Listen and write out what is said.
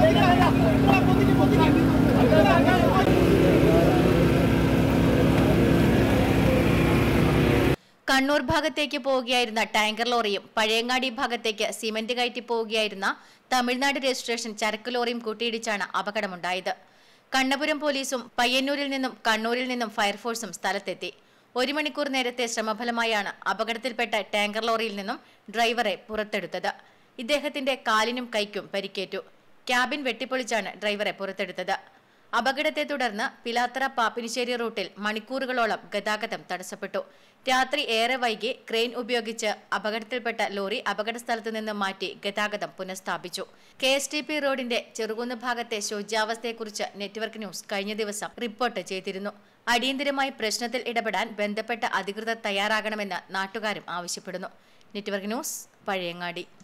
കണ്ണൂർ ഭാഗത്തേക്ക് പോവുകയായിരുന്ന ടാങ്കർ ലോറിയും പഴയങ്ങാടി ഭാഗത്തേക്ക് സിമന്റ് കയറ്റി പോവുകയായിരുന്ന തമിഴ്നാട് രജിസ്ട്രേഷൻ ചരക്ക് ലോറിയും കൂട്ടിയിടിച്ചാണ് അപകടമുണ്ടായത് കണ്ണപുരം പോലീസും പയ്യന്നൂരിൽ നിന്നും കണ്ണൂരിൽ നിന്നും ഫയർഫോഴ്സും സ്ഥലത്തെത്തി ഒരു മണിക്കൂർ നേരത്തെ ശ്രമഫലമായാണ് അപകടത്തിൽപ്പെട്ട ടാങ്കർ ലോറിയിൽ നിന്നും ഡ്രൈവറെ പുറത്തെടുത്തത് ഇദ്ദേഹത്തിന്റെ കാലിനും കൈക്കും പരിക്കേറ്റു ക്യാബിൻ വെട്ടിപ്പൊളിച്ചാണ് ഡ്രൈവറെ പുറത്തെടുത്തത് അപകടത്തെ തുടർന്ന് പിലാത്തറ പാപ്പിനിശ്ശേരി റൂട്ടിൽ മണിക്കൂറുകളോളം ഗതാഗതം തടസ്സപ്പെട്ടു രാത്രി ഏറെ വൈകി ക്രെയിൻ ഉപയോഗിച്ച് അപകടത്തിൽപ്പെട്ട ലോറി അപകട സ്ഥലത്ത് നിന്ന് മാറ്റി ഗതാഗതം പുനഃസ്ഥാപിച്ചു കെ എസ് ടി പി റോഡിന്റെ ചെറുകുന്ന് ഭാഗത്തെ ശോച്യാവസ്ഥയെക്കുറിച്ച് നെറ്റ്വർക്ക് ന്യൂസ് കഴിഞ്ഞ ദിവസം റിപ്പോർട്ട് ചെയ്തിരുന്നു അടിയന്തരമായി പ്രശ്നത്തിൽ ഇടപെടാൻ ബന്ധപ്പെട്ട അധികൃതർ തയ്യാറാകണമെന്ന് നാട്ടുകാരും ആവശ്യപ്പെടുന്നു നെറ്റ്വർക്ക് ന്യൂസ് പഴയങ്ങാടി